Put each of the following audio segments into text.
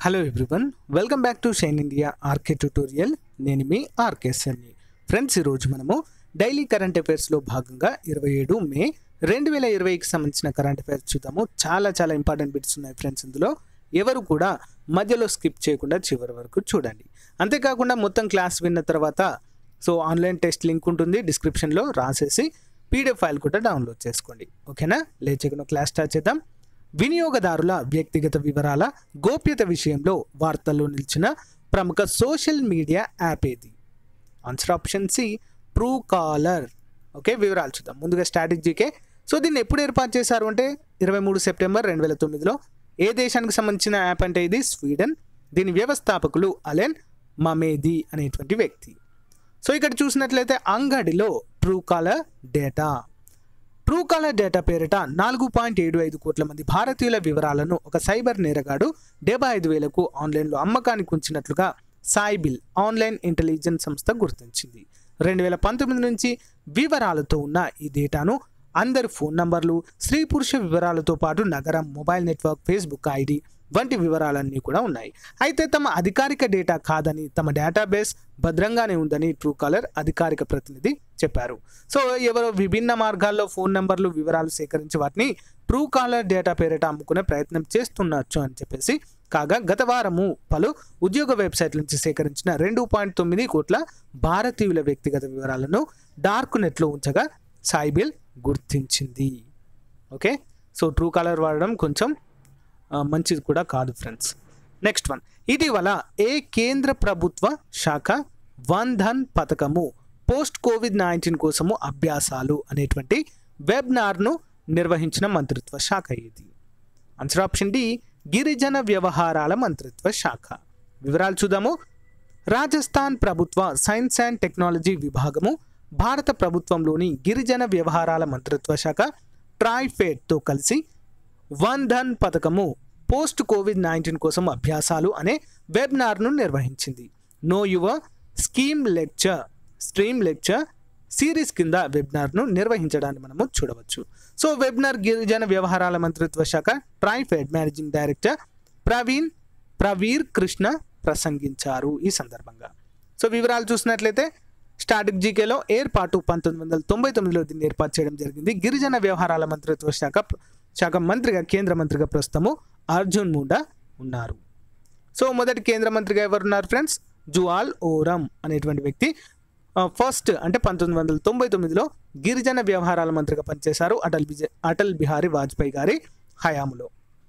hello everyone welcome back to Shine India RK tutorial నేను మీ RK సన్ని friends ఈరోజు మనము డైలీ కరెంట్ అఫైర్స్లో భాగంగా ఇరవై ఏడు మే రెండు వేల ఇరవైకి సంబంధించిన కరెంట్ అఫైర్స్ చూద్దాము చాలా చాలా ఇంపార్టెంట్ బిట్స్ ఉన్నాయి ఫ్రెండ్స్ ఇందులో ఎవరు కూడా మధ్యలో స్కిప్ చేయకుండా చివరి వరకు చూడండి అంతేకాకుండా మొత్తం క్లాస్ విన్న తర్వాత సో ఆన్లైన్ టెస్ట్ లింక్ ఉంటుంది డిస్క్రిప్షన్లో రాసేసి పీడిఎఫ్ ఫైల్ కూడా డౌన్లోడ్ చేసుకోండి ఓకేనా లేచకుండా క్లాస్ స్టార్ట్ చేద్దాం వినియోగదారుల వ్యక్తిగత వివరాల గోప్యత విషయంలో వార్తల్లో నిలిచిన ప్రముఖ సోషల్ మీడియా యాప్ ఏది answer option C Truecaller okay వివరాలు చూద్దాం ముందుగా స్ట్రాటజీకే సో దీన్ని ఎప్పుడు ఏర్పాటు చేశారు అంటే ఇరవై మూడు సెప్టెంబర్ రెండు వేల తొమ్మిదిలో ఏ దేశానికి సంబంధించిన యాప్ అంటే ఇది స్వీడన్ దీని వ్యవస్థాపకులు అలెన్ మమేది అనేటువంటి వ్యక్తి సో ఇక్కడ చూసినట్లయితే అంగడిలో Truecaller data Truecaller data పేరిట నాలుగు పాయింట్ ఏడు ఐదు కోట్ల మంది భారతీయుల వివరాలను ఒక సైబర్ నేరగాడు డెబ్బై ఐదు వేలకు ఆన్లైన్లో అమ్మకానికి ఉంచినట్లుగా సాయిబిల్ ఆన్లైన్ ఇంటెలిజెన్స్ సంస్థ గుర్తించింది రెండు వేల పంతొమ్మిది నుంచి వివరాలతో ఉన్న ఈ డేటాను అందరి ఫోన్ నంబర్లు స్త్రీ పురుష వివరాలతో పాటు నగరం మొబైల్ నెట్వర్క్ ఫేస్బుక్ ఐడి వంటి వివరాలన్నీ కూడా ఉన్నాయి అయితే తమ అధికారిక డేటా కాదని తమ డేటాబేస్ భద్రంగానే ఉందని ట్రూ కాలర్ అధికారిక ప్రతినిధి చెప్పారు సో ఎవరో విభిన్న మార్గాల్లో ఫోన్ నెంబర్లు వివరాలు సేకరించి వాటిని ట్రూ కాలర్ డేటా పేరిట అమ్ముకునే ప్రయత్నం చేస్తున్నచ్చు అని చెప్పేసి కాగా గత వారము పలు ఉద్యోగ వెబ్సైట్ల నుంచి సేకరించిన రెండు పాయింట్ తొమ్మిది కోట్ల భారతీయుల వ్యక్తిగత వివరాలను డార్క్ నెట్లో ఉంచగా సాయిబిల్ గుర్తించింది ఓకే సో ట్రూ కాలర్ వాడడం కొంచెం ఆ, మంచిది కూడా కాదు ఫ్రెండ్స్ నెక్స్ట్ వన్ ఇటీవల ఏ కేంద్ర ప్రభుత్వ శాఖ వన్ ధన్ పథకము పోస్ట్ కోవిడ్ నైన్టీన్ కోసము అభ్యాసాలు అనేటువంటి వెబ్నార్ను నిర్వహించిన మంత్రిత్వ శాఖ ఇది ఆన్సర్ ఆప్షన్ డి గిరిజన వ్యవహారాల మంత్రిత్వ శాఖ వివరాలు చూద్దాము రాజస్థాన్ ప్రభుత్వ సైన్స్ అండ్ టెక్నాలజీ విభాగము భారత ప్రభుత్వంలోని గిరిజన వ్యవహారాల మంత్రిత్వ శాఖ ట్రైఫెడ్తో కలిసి వన్ ధన్ పథకము పోస్ట్ కోవిడ్ నైన్టీన్ కోసం అభ్యాసాలు అనే వెబినార్ను నిర్వహించింది know your scheme lecture stream lecture series కింద వెబినార్ను నిర్వహించడాన్ని మనము చూడవచ్చు సో వెబినార్ గిరిజన వ్యవహారాల మంత్రిత్వ శాఖ ట్రైఫెడ్ మేనేజింగ్ డైరెక్టర్ ప్రవీణ్ ప్రవీర్ కృష్ణ ప్రసంగించారు ఈ సందర్భంగా సో వివరాలు చూసినట్లయితే స్టాటిక్ జీకేలో ఏర్పాటు పంతొమ్మిది వందల తొంభై తొమ్మిదిలో దీన్ని ఏర్పాటు చేయడం జరిగింది గిరిజన వ్యవహారాల మంత్రిత్వ శాఖ శాఖ మంత్రిగా కేంద్ర మంత్రిగా ప్రస్తుతము అర్జున్ ముండా ఉన్నారు సో మొదటి కేంద్ర మంత్రిగా ఎవరున్నారు ఫ్రెండ్స్ జువాల్ ఓరం అనేటువంటి వ్యక్తి ఆ, ఫస్ట్ అంటే పంతొమ్మిది వందల తొంభై తొమ్మిదిలో గిరిజన వ్యవహారాల మంత్రిగా పనిచేశారు అటల్ బిజ అటల్ బిహారీ వాజ్పేయి గారి హయాములో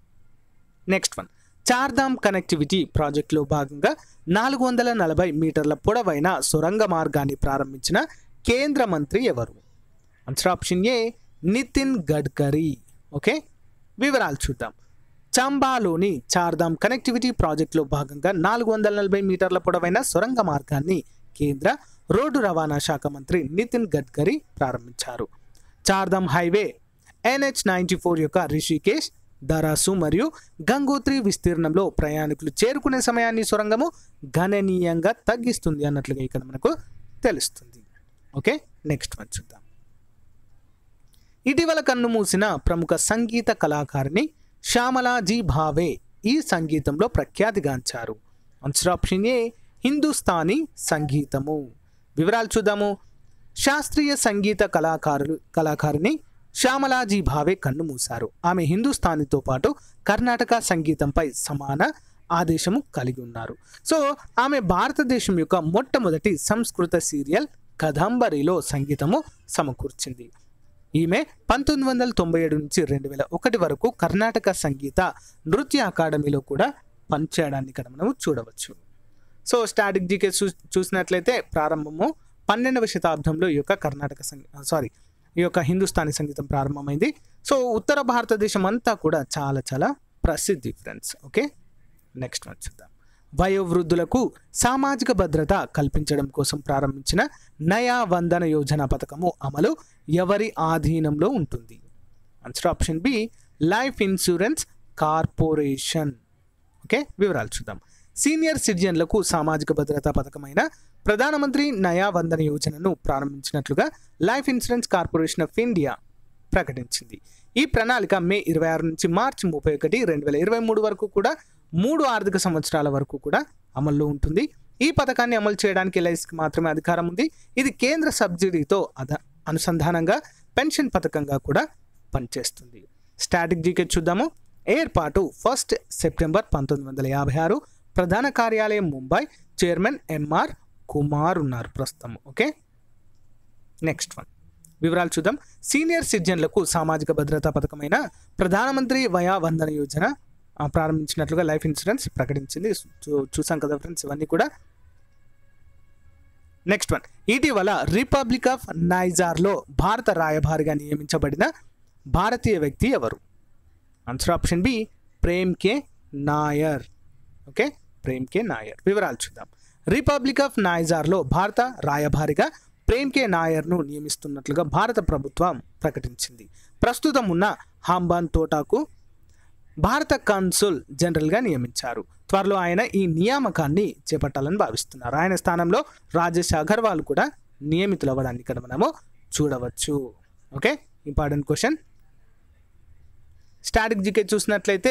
నెక్స్ట్ వన్ చార్ధామ్ కనెక్టివిటీ ప్రాజెక్టులో భాగంగా నాలుగు వందల నలభై మీటర్ల పొడవైన సొరంగ మార్గాన్ని ప్రారంభించిన కేంద్ర మంత్రి ఎవరు answer option A Nitin Gadkari okay వివరాలు చూద్దాం చంబాలోని చార్ధామ్ కనెక్టివిటీ ప్రాజెక్టులో భాగంగా నాలుగు వందల నలభై మీటర్ల పొడవైన సొరంగ మార్గాన్ని కేంద్ర రోడ్డు రవాణా శాఖ మంత్రి నితిన్ గడ్కరీ ప్రారంభించారు Chardham highway NH ninety four యొక్క రిషికేష్ దరాసు మరియు గంగోత్రి విస్తీర్ణంలో ప్రయాణికులు చేరుకునే సమయాన్ని సొరంగము గణనీయంగా తగ్గిస్తుంది అన్నట్లుగా ఇక్కడ మనకు తెలుస్తుంది ఓకే నెక్స్ట్ వన్ చూద్దాం ఇటీవల కన్నుమూసిన ప్రముఖ సంగీత కళాకారిణి శ్యామలాజీ భావే ఈ సంగీతంలో ప్రఖ్యాతిగాంచారు ఆన్సర్ ఆప్షన్ ఏ హిందుస్థానీ సంగీతము వివరాలు చూద్దాము శాస్త్రీయ సంగీత కళాకారులు కళాకారిణి శ్యామలాజీ భావే కన్నుమూశారు ఆమె హిందుస్థానీతో పాటు కర్ణాటక సంగీతంపై సమాన ఆదేశము కలిగి ఉన్నారు సో ఆమె భారతదేశం యొక్క మొట్టమొదటి సంస్కృత సీరియల్ కదంబరిలో సంగీతము సమకూర్చింది ఈమె పంతొమ్మిది వందల తొంభై ఏడు నుంచి రెండు వేల ఒకటి వరకు కర్ణాటక సంగీత నృత్య అకాడమీలో కూడా పనిచేయడాన్ని ఇక్కడ మనం చూడవచ్చు సో స్టాటిక్ జీకే చూ చూసినట్లయితే ప్రారంభము పన్నెండవ శతాబ్దంలో ఈ యొక్క కర్ణాటక సంగీ సారీ ఈ యొక్క హిందుస్థానీ సంగీతం ప్రారంభమైంది సో ఉత్తర భారతదేశం అంతా కూడా చాలా చాలా ప్రసిద్ధి ఫ్రెండ్స్ ఓకే నెక్స్ట్ వన్ చూద్దాం వయోవృద్ధులకు సామాజిక భద్రత కల్పించడం కోసం ప్రారంభించిన నయా వందన యోజన పథకము అమలు ఎవరి ఆధీనంలో ఉంటుంది answer option B life insurance corporation okay వివరాలు చూద్దాం సీనియర్ సిటిజన్లకు సామాజిక భద్రతా పథకమైన ప్రధానమంత్రి నయా వందన యోజనను ప్రారంభించినట్లుగా life insurance corporation of India ప్రకటించింది ఈ ప్రణాళిక మే ఇరవై ఆరు నుంచి మార్చి ముప్పై ఒకటి రెండు వేల ఇరవై మూడు వరకు కూడా మూడు ఆర్థిక సంవత్సరాల వరకు కూడా అమల్లో ఉంటుంది ఈ పథకాన్ని అమలు చేయడానికి ఎల్ఐసికి మాత్రమే అధికారం ఉంది ఇది కేంద్ర సబ్సిడీతో అద అనుసంధానంగా పెన్షన్ పథకంగా కూడా పనిచేస్తుంది స్టాటిక్ జీకే చూద్దాము ఏర్పాటు ఫస్ట్ సెప్టెంబర్ పంతొమ్మిది వందల యాభై ఆరు ప్రధాన కార్యాలయం ముంబై చైర్మన్ ఎంఆర్ కుమార్ ఉన్నారు ప్రస్తుతం ఓకే నెక్స్ట్ వన్ వివరాలు చూద్దాం సీనియర్ సిటిజన్లకు సామాజిక భద్రతా పథకమైన ప్రధానమంత్రి వయా వందన యోజన ఆ, ప్రారంభించినట్లుగా లైఫ్ ఇన్సూరెన్స్ ప్రకటించింది చూ- చూసాం కదా ఫ్రెండ్స్ ఇవన్నీ కూడా నెక్స్ట్ వన్ ఇటీవల రిపబ్లిక్ ఆఫ్ నైజార్లో భారత రాయబారిగా నియమించబడిన భారతీయ వ్యక్తి ఎవరు answer option B Prem K Nair okay Prem K Nair వివరాలు చూద్దాం రిపబ్లిక్ ఆఫ్ నైజార్లో భారత రాయబారిగా ప్రేమ్ కే నాయర్ను నియమిస్తున్నట్లుగా భారత ప్రభుత్వం ప్రకటించింది ప్రస్తుతం ఉన్న హాంబాన్ తోటాకు భారత కాన్సుల్ జనరల్గా నియమించారు త్వరలో ఆయన ఈ నియామకాన్ని చేపట్టాలని భావిస్తున్నారు ఆయన స్థానంలో రాజేష్ అగర్వాల్ కూడా నియమితులవ్వడాన్ని ఇక్కడ మనము చూడవచ్చు okay important question static GK చూసినట్లయితే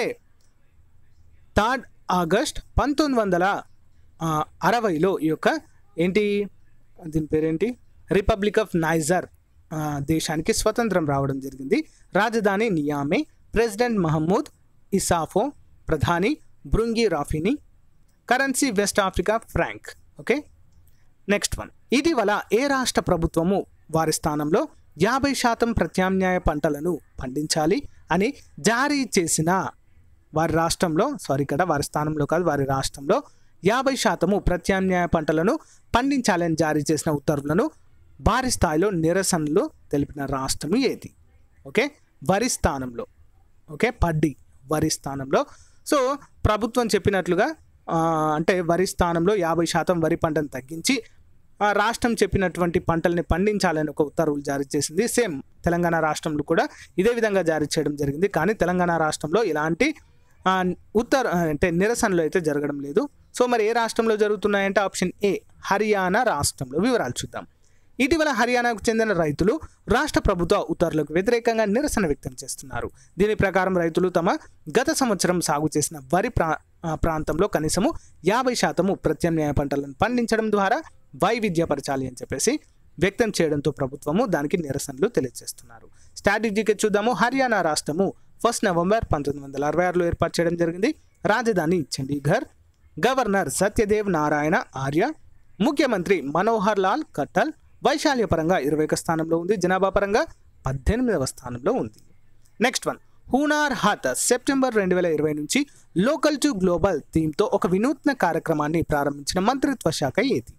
థర్డ్ ఆగస్ట్ పంతొమ్మిది వందల ఆ, అరవైలో ఈ యొక్క ఏంటి దీని పేరేంటి రిపబ్లిక్ ఆఫ్ నైజర్ ఆ, దేశానికి స్వతంత్రం రావడం జరిగింది రాజధాని నియామే ప్రెసిడెంట్ మహమ్మూద్ ఇసాఫో ప్రధాని Brigi Rafini currency West Africa franc okay next one ఇటీవల ఏ రాష్ట్ర ప్రభుత్వము వారి స్థానంలో యాభై శాతం ప్రత్యామ్నాయ పంటలను పండించాలి అని జారీ చేసిన వారి రాష్ట్రంలో సారీ ఇక్కడ వారి స్థానంలో కాదు వారి రాష్ట్రంలో యాభై శాతము ప్రత్యామ్నాయ పంటలను పండించాలని జారీ చేసిన ఉత్తర్వులను భారీ స్థాయిలో నిరసనలు తెలిపిన రాష్ట్రం ఏది ఓకే వరి స్థానంలో ఓకే పడ్డి వరి స్థానంలో సో ప్రభుత్వం చెప్పినట్లుగా ఆ, అంటే వరి స్థానంలో యాభై శాతం వరి పంటను తగ్గించి ఆ రాష్ట్రం చెప్పినటువంటి పంటల్ని పండించాలని ఒక ఉత్తర్వులు జారీ చేసింది సేమ్ తెలంగాణ రాష్ట్రంలో కూడా ఇదే విధంగా జారీ చేయడం జరిగింది కానీ తెలంగాణ రాష్ట్రంలో ఇలాంటి ఆ, ఉత్తర్ అంటే నిరసనలు అయితే జరగడం లేదు సో మరి ఏ రాష్ట్రంలో జరుగుతున్నాయంటే ఆప్షన్ ఏ హర్యానా రాష్ట్రంలో వివరాలు చూద్దాం ఇటీవల హర్యానాకు చెందిన రైతులు రాష్ట్ర ప్రభుత్వ ఉత్తర్వులకు వ్యతిరేకంగా నిరసన వ్యక్తం చేస్తున్నారు దీని ప్రకారం రైతులు తమ గత సంవత్సరం సాగు చేసిన వరి ప్రా ఆ, ప్రాంతంలో కనీసము యాభై శాతము ప్రత్యామ్నాయ పంటలను పండించడం ద్వారా వైవిధ్యపరచాలి అని చెప్పేసి వ్యక్తం చేయడంతో ప్రభుత్వము దానికి నిరసనలు తెలియజేస్తున్నారు స్ట్రాటజీకి చూద్దాము హర్యానా రాష్ట్రము ఫస్ట్ నవంబర్ పంతొమ్మిది వందల అరవై ఆరులో ఏర్పాటు చేయడం జరిగింది రాజధాని చండీగఢ్ గవర్నర్ సత్యదేవ్ నారాయణ ఆర్య ముఖ్యమంత్రి మనోహర్ లాల్ ఖట్టల్ వైశాల్య పరంగా ఇరవై ఒక స్థానంలో ఉంది జనాభా పరంగా పద్దెనిమిదవ స్థానంలో ఉంది next one Hunar Haat September రెండు వేల ఇరవై నుంచి లోకల్ టు గ్లోబల్ థీమ్తో ఒక వినూత్న కార్యక్రమాన్ని ప్రారంభించిన మంత్రిత్వ శాఖ ఏది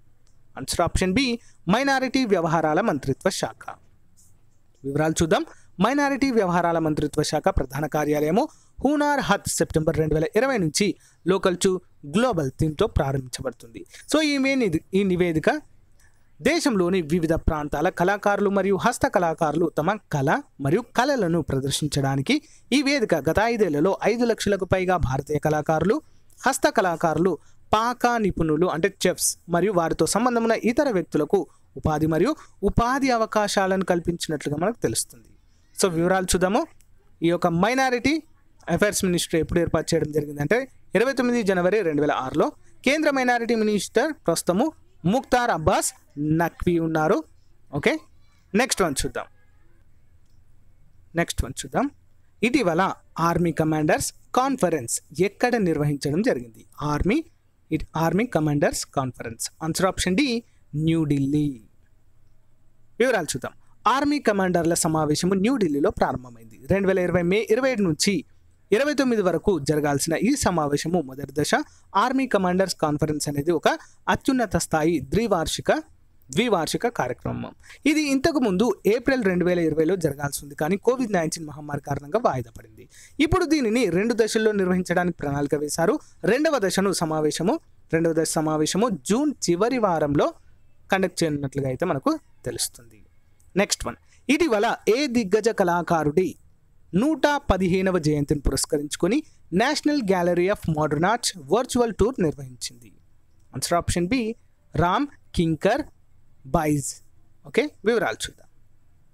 ఆన్సర్ ఆప్షన్ బి మైనారిటీ వ్యవహారాల మంత్రిత్వ శాఖ వివరాలు చూద్దాం మైనారిటీ వ్యవహారాల మంత్రిత్వ శాఖ ప్రధాన కార్యాలయము హూనార్ హత్ సెప్టెంబర్ రెండు వేల ఇరవై నుంచి లోకల్ టు గ్లోబల్ థీమ్తో ప్రారంభించబడుతుంది సో ఈ మే నిది- ఈ నివేదిక దేశంలోని వివిధ ప్రాంతాల కళాకారులు మరియు హస్త కళాకారులు తమ కళ మరియు కళలను ప్రదర్శించడానికి ఈ వేదిక గత ఐదేళ్లలో ఐదు లక్షలకు పైగా భారతీయ కళాకారులు హస్త కళాకారులు పాక నిపుణులు అంటే చెఫ్స్ మరియు వారితో సంబంధం ఉన్న ఇతర వ్యక్తులకు ఉపాధి మరియు ఉపాధి అవకాశాలను కల్పించినట్లుగా మనకు తెలుస్తుంది సో వివరాలు చూద్దాము ఈ యొక్క మైనారిటీ అఫైర్స్ మినిస్టర్ ఎప్పుడు ఏర్పాటు చేయడం జరిగిందంటే ఇరవై తొమ్మిది జనవరి రెండు వేల ఆరులో కేంద్ర మైనారిటీ మినిస్టర్ ప్రస్తుతము ముక్తార్ అబ్బాస్ నక్వీ ఉన్నారు ఓకే నెక్స్ట్ వన్ చూద్దాం నెక్స్ట్ వన్ చూద్దాం ఇటీవల ఆర్మీ కమాండర్స్ కాన్ఫరెన్స్ ఎక్కడ నిర్వహించడం జరిగింది army it army commanders conference answer option D New Delhi వివరాలు చూద్దాం ఆర్మీ కమాండర్ల సమావేశము న్యూఢిల్లీలో ప్రారంభమైంది రెండు వేల ఇరవై మే ఇరవై ఏడు నుంచి ఇరవై తొమ్మిది వరకు జరగాల్సిన ఈ సమావేశము మొదటి దశ ఆర్మీ కమాండర్స్ కాన్ఫరెన్స్ అనేది ఒక అత్యున్నత స్థాయి ద్వివార్షిక ద్వివార్షిక కార్యక్రమం ఇది ఇంతకు ముందు ఏప్రిల్ రెండు వేల ఇరవైలో జరగాల్సి ఉంది కానీ కోవిడ్ నైన్టీన్ మహమ్మారి కారణంగా వాయిదా పడింది ఇప్పుడు దీనిని రెండు దశల్లో నిర్వహించడానికి ప్రణాళిక వేశారు రెండవ దశను సమావేశము రెండవ దశ సమావేశము జూన్ చివరి వారంలో కండక్ట్ చేయనున్నట్లుగా అయితే మనకు తెలుస్తుంది నెక్స్ట్ వన్ ఇటీవల ఏ దిగ్గజ కళాకారుడి నూట పదిహేనవ జయంతిని పురస్కరించుకొని national gallery of modern arts virtual tour నిర్వహించింది answer option B Ram Kinkar Baij okay వివరాలు చూద్దాం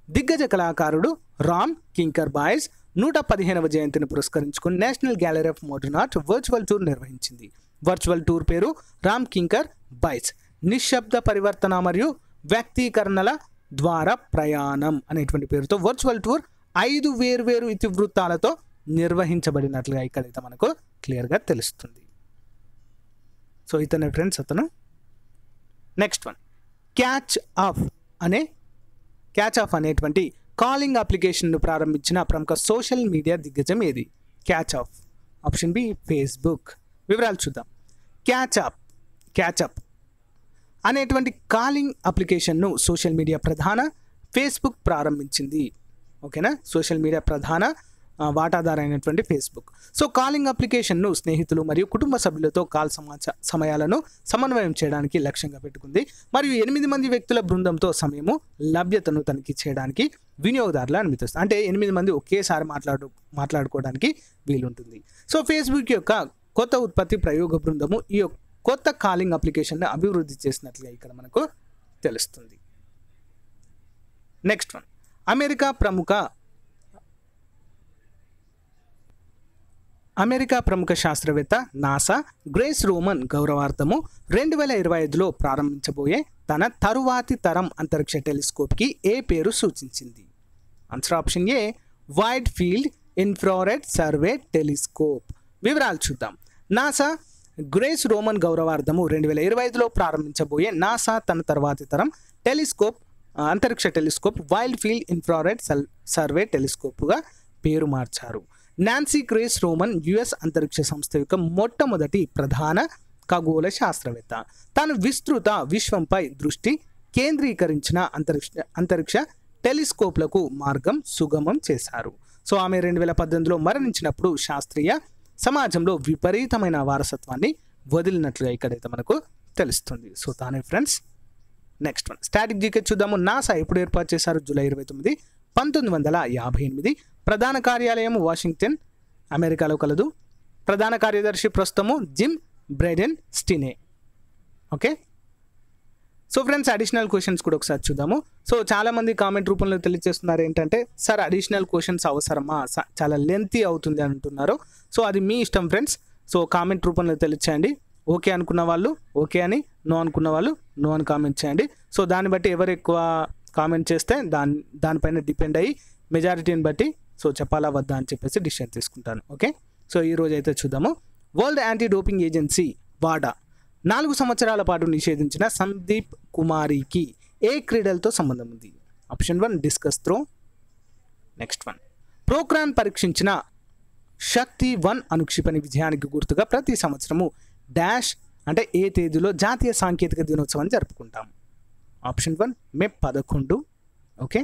దిగ్గజ కళాకారుడు రామ్ కింకర్ బాయ్స్ నూట పదిహేనవ జయంతిని పురస్కరించుకుని national gallery of modern art virtual tour నిర్వహించింది వర్చువల్ టూర్ పేరు రామ్ కింకర్ బైస్ నిశ్శబ్ద పరివర్తన మరియు వ్యక్తీకరణల ద్వారా ప్రయాణం అనేటువంటి పేరుతో వర్చువల్ టూర్ ఐదు వేర్వేరు ఇతివృత్తాలతో నిర్వహించబడినట్లుగా ఇక్కడైతే మనకు క్లియర్గా తెలుస్తుంది సో ఇతనే ఫ్రెండ్స్ అతను నెక్స్ట్ వన్ క్యాచ్ ఆఫ్ అనే క్యాచ్ ఆఫ్ అనేటువంటి కాలింగ్ అప్లికేషన్ను ప్రారంభించిన ప్రముఖ సోషల్ మీడియా దిగ్గజం ఏది catch of option B Facebook వివరాలు చూద్దాం క్యాచ్ అప్ క్యాచ్ అప్ అనేటువంటి కాలింగ్ అప్లికేషన్ను సోషల్ మీడియా ప్రధాన ఫేస్బుక్ ప్రారంభించింది ఓకేనా సోషల్ మీడియా ప్రధాన ఆ, వాటాదారు అయినటువంటి ఫేస్బుక్ సో కాలింగ్ అప్లికేషన్ను స్నేహితులు మరియు కుటుంబ సభ్యులతో కాల్ సమాచ సమయాలను సమన్వయం చేయడానికి లక్ష్యంగా పెట్టుకుంది మరియు ఎనిమిది మంది వ్యక్తుల బృందంతో సమయము లభ్యతను తనిఖీ చేయడానికి వినియోగదారులు అనుమతిస్తుంది అంటే ఎనిమిది మంది ఒకేసారి మాట్లాడు మాట్లాడుకోవడానికి వీలుంటుంది సో ఫేస్బుక్ యొక్క కొత్త ఉత్పత్తి ప్రయోగ బృందము ఈ యొక్క కొత్త కాలింగ్ అప్లికేషన్ని అభివృద్ధి చేసినట్లుగా ఇక్కడ మనకు తెలుస్తుంది నెక్స్ట్ వన్ అమెరికా ప్రముఖ అమెరికా ప్రముఖ శాస్త్రవేత్త నాసా గ్రేస్ రోమన్ గౌరవార్థము రెండు వేల ఇరవై ఐదులో ప్రారంభించబోయే తన తరువాతి తరం అంతరిక్ష టెలిస్కోప్కి ఏ పేరు సూచించింది answer option A wide field infrared survey telescope వివరాలు చూద్దాం నాసా గ్రేస్ రోమన్ గౌరవార్థము రెండు వేల ఇరవై ఐదులో ప్రారంభించబోయే నాసా తన తర్వాతి తరం టెలిస్కోప్ ఆ, అంతరిక్ష టెలిస్కోప్ వైల్డ్ ఫీల్డ్ ఇన్ఫ్రారెడ్ సల్ సర్వే టెలిస్కోప్గా పేరు మార్చారు నాన్సీ గ్రేస్ రోమన్ యుఎస్ అంతరిక్ష సంస్థ యొక్క మొట్టమొదటి ప్రధాన ఖగోళ శాస్త్రవేత్త తాను విస్తృత విశ్వంపై దృష్టి కేంద్రీకరించిన అంతరిక్ష అంతరిక్ష టెలిస్కోప్లకు మార్గం సుగమం చేశారు సో ఆమె రెండు వేల పద్దెనిమిదిలో మరణించినప్పుడు శాస్త్రీయ సమాజంలో విపరీతమైన వారసత్వాన్ని వదిలినట్లుగా ఇక్కడైతే మనకు తెలుస్తుంది సో తానే friends next one static GK చూద్దాము నాసా ఎప్పుడు ఏర్పాటు చేశారు జూలై ఇరవై తొమ్మిది పంతొమ్మిది వందల యాభై ఎనిమిది ప్రధాన కార్యాలయం వాషింగ్టన్ అమెరికాలో కలదు ప్రధాన కార్యదర్శి ప్రస్తుతము Jim Bridenstine okay so friends additional questions కూడా ఒకసారి చూద్దాము సో చాలామంది కామెంట్ రూపంలో తెలియజేస్తున్నారు ఏంటంటే సార్ అడిషనల్ క్వశ్చన్స్ అవసరమా స- చాలా లెంతీ అవుతుంది అని అంటున్నారు సో అది మీ ఇష్టం ఫ్రెండ్స్ సో కామెంట్ రూపంలో తెలియచేయండి ఓకే అనుకున్న వాళ్ళు ఓకే అని నో అనుకున్న వాళ్ళు నో అని కామెంట్ చేయండి సో దాన్ని బట్టి ఎవరు ఎక్కువ కామెంట్ చేస్తే దాని దానిపైన డిపెండ్ అయ్యి మెజారిటీని బట్టి సో చెప్పాలా వద్దా అని చెప్పేసి డిసిషన్ తీసుకుంటాను ఓకే సో ఈ రోజు అయితే చూద్దాము వరల్డ్ యాంటీ డోపింగ్ ఏజెన్సీ వాడా నాలుగు సంవత్సరాల పాటు నిషేధించిన సందీప్ కుమారికి ఏ క్రీడలతో సంబంధం ఉంది option one discus throw next one Pokhran పరీక్షించిన శక్తి వన్ అనుక్షిపణి విజయానికి గుర్తుగా ప్రతి సంవత్సరము డాష్ అంటే ఏ తేదీలో జాతీయ సాంకేతిక దినోత్సవం జరుపుకుంటాం ఆప్షన్ వన్ మే పదకొండు okay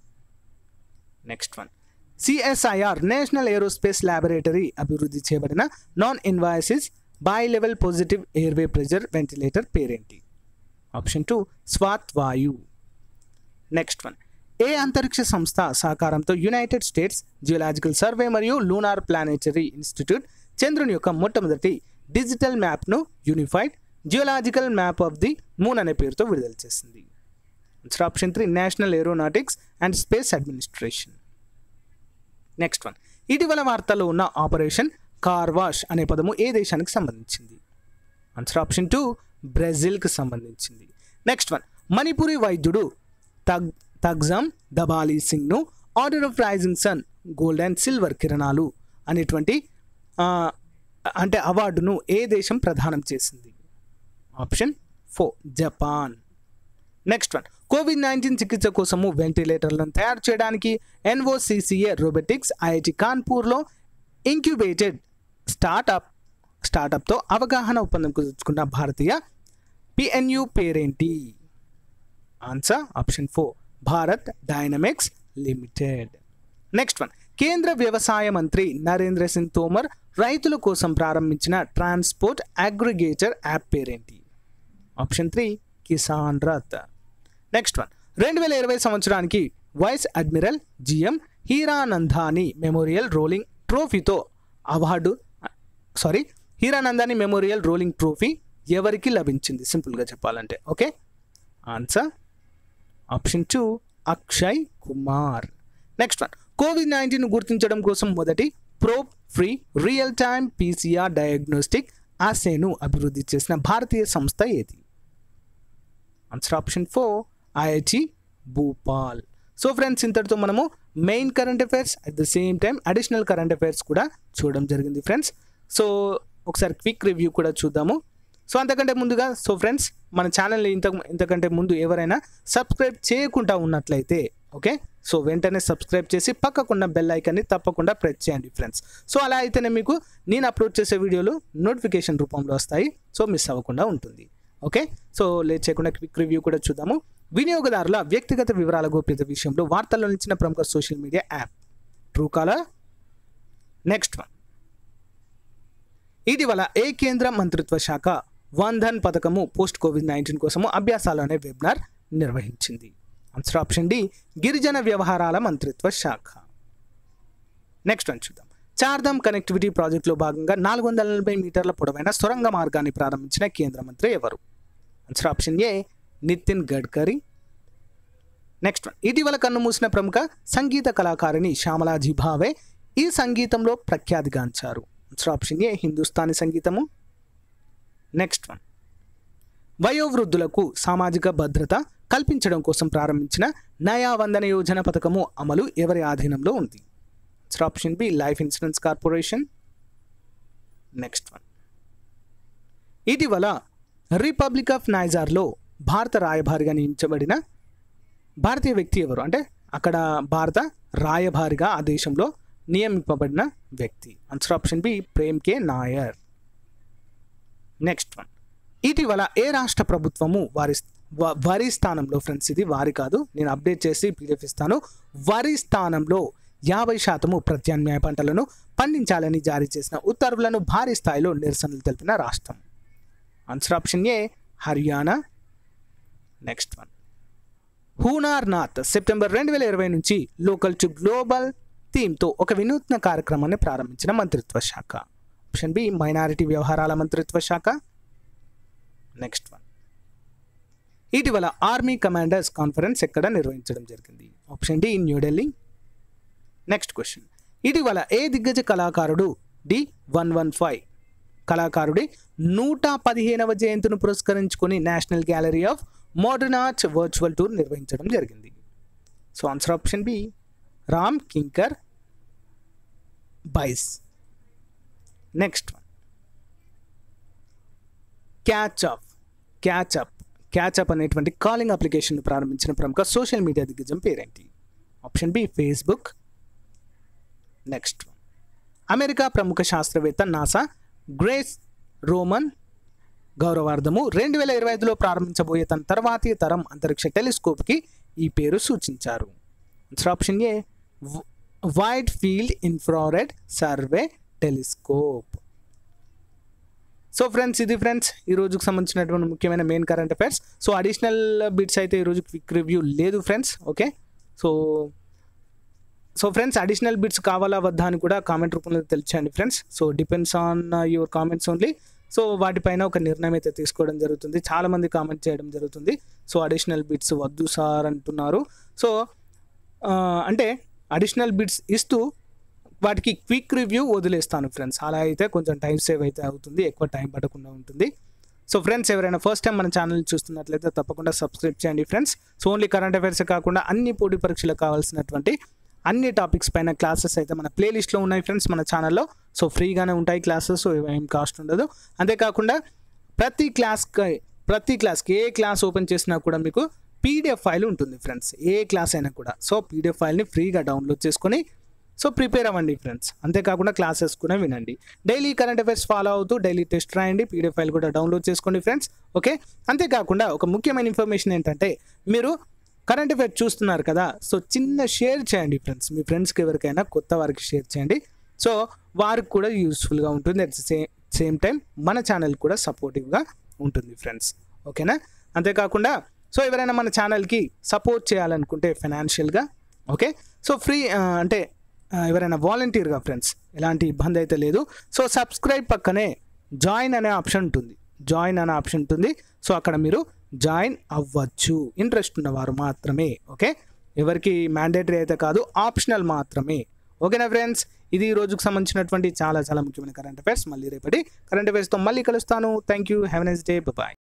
next one CSIR national aerospace laboratory అభివృద్ధి చేయబడిన non invasive bi level positive airway pressure ventilator పేరేంటి option two Swasth Vayu next one ఏ అంతరిక్ష సంస్థ సహకారంతో యునైటెడ్ స్టేట్స్ జియోలాజికల్ సర్వే మరియు లూనార్ ప్లానెటరీ ఇన్స్టిట్యూట్ చంద్రుని యొక్క మొట్టమొదటి డిజిటల్ మ్యాప్ను unified geological map of the moon అనే పేరుతో విడుదల చేసింది answer option three national aeronautics and space administration next one ఇటీవల వార్తల్లో ఉన్న ఆపరేషన్ కార్వాష్ అనే పదము ఏ దేశానికి సంబంధించింది ఆన్సర్ ఆప్షన్ టూ బ్రెజిల్కి సంబంధించింది నెక్స్ట్ వన్ మణిపురి వైద్యుడు తగ్ తగ్జామ్ దబాలీ సింగ్ను order of rising sun gold and silver కిరణాలు అనేటువంటి ఆ, అంటే అవార్డును ఏ దేశం ప్రదానం చేసింది option four Japan next one covid nineteen చికిత్స కోసము వెంటిలేటర్లను తయారు చేయడానికి ఎన్ఓసిసిఏ రోబోటిక్స్ ఐఐటి కాన్పూర్లో ఇంక్యుబేటెడ్ స్టార్టప్ స్టార్టప్తో అవగాహన ఒప్పందం కుదుర్చుకున్న భారతీయ పిఎన్యు పేరేంటి answer option four Bharat dynamics limited next one కేంద్ర వ్యవసాయ మంత్రి నరేంద్ర సింగ్ తోమర్ రైతుల కోసం ప్రారంభించిన ట్రాన్స్పోర్ట్ అగ్రిగేటర్ యాప్ పేరేంటి option three Kisan Rath next one రెండు వేల ఇరవై సంవత్సరానికి vice admiral GM Hiranandani memorial rolling ట్రోఫీతో award sorry Hiranandani memorial rolling trophy ఎవరికి లభించింది సింపుల్గా చెప్పాలంటే okay answer option two Akshay Kumar next one covid nineteen గుర్తించడం కోసం మొదటి probe free real time PCR diagnostic ఆసేను అభివృద్ధి చేసిన భారతీయ సంస్థ ఏది answer option four IIT Bhopal so friends ఇంతటితో మనము main current affairs at the same time additional current affairs కూడా చూడడం జరిగింది ఫ్రెండ్స్ సో ఒకసారి క్విక్ రివ్యూ కూడా చూద్దాము సో అంతకంటే ముందుగా సో ఫ్రెండ్స్ మన ఛానల్ని ఇంత ఇంతకంటే ముందు ఎవరైనా సబ్స్క్రైబ్ చేయకుండా ఉన్నట్లయితే ఓకే సో వెంటనే సబ్స్క్రైబ్ చేసి పక్కకున్న బెల్ ఐకాన్ని తప్పకుండా ప్రెస్ చేయండి ఫ్రెండ్స్ సో అలా అయితేనే మీకు నేను అప్లోడ్ చేసే వీడియోలు నోటిఫికేషన్ రూపంలో వస్తాయి సో మిస్ అవ్వకుండా ఉంటుంది ఓకే సో లేట్ చేయకుండా క్విక్ రివ్యూ కూడా చూద్దాము వినియోగదారుల వ్యక్తిగత వివరాల గోప్యత విషయంలో వార్తల్లో నిలిచిన ప్రముఖ social media app Truecaller next one ఇటీవల ఏ కేంద్ర మంత్రిత్వ శాఖ వన్ ధన్ పథకము పోస్ట్ కోవిడ్ నైన్టీన్ కోసము అభ్యాసాలు అనే వెబినార్ నిర్వహించింది ఆన్సర్ ఆప్షన్ డి గిరిజన వ్యవహారాల మంత్రిత్వ శాఖ నెక్స్ట్ వన్ చూద్దాం చార్ధామ్ కనెక్టివిటీ ప్రాజెక్టులో భాగంగా నాలుగు వందల నలభై మీటర్ల పొడవైన సొరంగ మార్గాన్ని ప్రారంభించిన కేంద్ర మంత్రి ఎవరు answer option A Nitin Gadkari next one ఇటీవల కన్నుమూసిన ప్రముఖ సంగీత కళాకారిణి శ్యామలాజీ భావే ఈ సంగీతంలో ప్రఖ్యాతిగాంచారు ఆన్సర్ ఆప్షన్ ఏ హిందుస్థానీ సంగీతము నెక్స్ట్ వన్ వయోవృద్ధులకు సామాజిక భద్రత కల్పించడం కోసం ప్రారంభించిన నయా వందన యోజన పథకము అమలు ఎవరి ఆధీనంలో ఉంది answer option B life insurance corporation next one ఇటీవల రిపబ్లిక్ ఆఫ్ నైజార్లో భారత రాయభారిగా నియమించబడిన భారతీయ వ్యక్తి ఎవరు అంటే అక్కడ భారత రాయభారిగా ఆ దేశంలో నియమింపబడిన వ్యక్తి answer option B Prem K Nair next one ఇటీవల ఏ రాష్ట్ర ప్రభుత్వము వారి వ- వరి స్థానంలో ఫ్రెండ్స్ ఇది వారి కాదు నేను అప్డేట్ చేసి పీడిఎఫ్ ఇస్తాను వరి స్థానంలో యాభై శాతము ప్రత్యామ్నాయ పంటలను పండించాలని జారీ చేసిన ఉత్తర్వులను భారీ స్థాయిలో నిరసనలు తెలిపిన రాష్ట్రం answer option A Haryana next one Hunar నాథ్ సెప్టెంబర్ రెండు వేల ఇరవై నుంచి లోకల్ టు గ్లోబల్ థీమ్తో ఒక వినూత్న కార్యక్రమాన్ని ప్రారంభించిన మంత్రిత్వ శాఖ ఆప్షన్ బి మైనారిటీ వ్యవహారాల మంత్రిత్వ శాఖ నెక్స్ట్ వన్ ఇటీవల ఆర్మీ కమాండర్స్ కాన్ఫరెన్స్ ఎక్కడ నిర్వహించడం జరిగింది option D New Delhi next question ఇటీవల ఏ దిగ్గజ కళాకారుడు డి వన్ వన్ ఫైవ్ కళాకారుడి నూట పదిహేనవ జయంతిని పురస్కరించుకొని national gallery of modern arts virtual tour నిర్వహించడం జరిగింది so answer option B Ram కింకర్ buys next one catch up catch up catch up అనేటువంటి కాలింగ్ అప్లికేషన్ ప్రారంభించిన ప్రముఖ సోషల్ మీడియా దిగ్గజం పేరేంటి option B Facebook next one America ప్రముఖ శాస్త్రవేత్త నాసా గ్రేస్ రోమన్ గౌరవార్థము రెండు వేల ఇరవై ఐదులో ప్రారంభించబోయే తన తర్వాతి తరం అంతరిక్ష టెలిస్కోప్కి ఈ పేరు సూచించారు answer option A wide field infrared survey telescope so friends ఇది ఫ్రెండ్స్ ఈ రోజుకు సంబంధించినటువంటి ముఖ్యమైన main current affairs so additional bits అయితే ఈరోజు క్విక్ రివ్యూ లేదు friends okay so so friends additional bits కావాలా వద్దా అని కూడా కామెంట్ రూపంలో తెలియచేయండి friends so depends on your comments only so వాటిపైన ఒక నిర్ణయం అయితే తీసుకోవడం జరుగుతుంది చాలామంది కామెంట్ చేయడం జరుగుతుంది సో అడిషనల్ బిట్స్ వద్దు సార్ అంటున్నారు సో ఆ, అంటే అడిషనల్ బిట్స్ ఇస్తూ వాటికి క్విక్ రివ్యూ వదిలేస్తాను ఫ్రెండ్స్ అలా అయితే కొంచెం టైం సేవ్ అయితే అవుతుంది ఎక్కువ టైం పడకుండా ఉంటుంది సో ఫ్రెండ్స్ ఎవరైనా ఫస్ట్ టైం మన ఛానల్ చూస్తున్నట్లయితే తప్పకుండా సబ్స్క్రైబ్ చేయండి friends so only current affairs కాకుండా అన్ని పోటీ పరీక్షలకు కావాల్సినటువంటి అన్ని టాపిక్స్ పైన క్లాసెస్ అయితే మన ప్లేలిస్ట్లో ఉన్నాయి ఫ్రెండ్స్ మన ఛానల్లో సో ఫ్రీగానే ఉంటాయి క్లాసెస్ ఏం కాస్ట్ ఉండదు అంతేకాకుండా ప్రతి క్లాస్కి ప్రతి క్లాస్కి ఏ క్లాస్ ఓపెన్ చేసినా కూడా మీకు పీడిఎఫ్ ఫైల్ ఉంటుంది ఫ్రెండ్స్ ఏ క్లాస్ అయినా కూడా సో పీడిఎఫ్ ఫైల్ని ఫ్రీగా డౌన్లోడ్ చేసుకొని సో ప్రిపేర్ అవ్వండి ఫ్రెండ్స్ అంతేకాకుండా క్లాసెస్ కూడా వినండి డైలీ కరెంట్ అఫైర్స్ ఫాలో అవుతూ డైలీ టెస్ట్ రాయండి పీడిఎఫ్ ఫైల్ కూడా డౌన్లోడ్ చేసుకోండి ఫ్రెండ్స్ ఓకే అంతేకాకుండా ఒక ముఖ్యమైన ఇన్ఫర్మేషన్ ఏంటంటే మీరు కరెంట్ అఫైర్ చూస్తున్నారు కదా సో చిన్న షేర్ చేయండి ఫ్రెండ్స్ మీ ఫ్రెండ్స్కి ఎవరికైనా కొత్త వారికి షేర్ చేయండి సో వారికి కూడా యూస్ఫుల్గా ఉంటుంది అట్ సేమ్ సేమ్ టైం మన ఛానల్ కూడా సపోర్టివ్గా ఉంటుంది ఫ్రెండ్స్ ఓకేనా అంతేకాకుండా సో ఎవరైనా మన ఛానల్కి సపోర్ట్ చేయాలనుకుంటే ఫైనాన్షియల్గా ఓకే సో ఫ్రీ అంటే ఆ, ఎవరైనా వాలంటీర్గా ఫ్రెండ్స్ ఎలాంటి ఇబ్బంది అయితే లేదు సో సబ్స్క్రైబ్ పక్కనే జాయిన్ అనే ఆప్షన్ ఉంటుంది జాయిన్ అనే ఆప్షన్ ఉంటుంది సో అక్కడ మీరు జాయిన్ అవ్వచ్చు ఇంట్రెస్ట్ ఉన్నవారు మాత్రమే ఓకే ఎవరికి మ్యాండేటరీ అయితే కాదు ఆప్షనల్ మాత్రమే ఓకేనా ఫ్రెండ్స్ ఇది ఈ రోజుకు సంబంధించినటువంటి చాలా చాలా ముఖ్యమైన కరెంట్ అఫైర్స్ మళ్ళీ రేపటి కరెంట్ అఫైర్స్తో మళ్ళీ కలుస్తాను thank you have nice day bye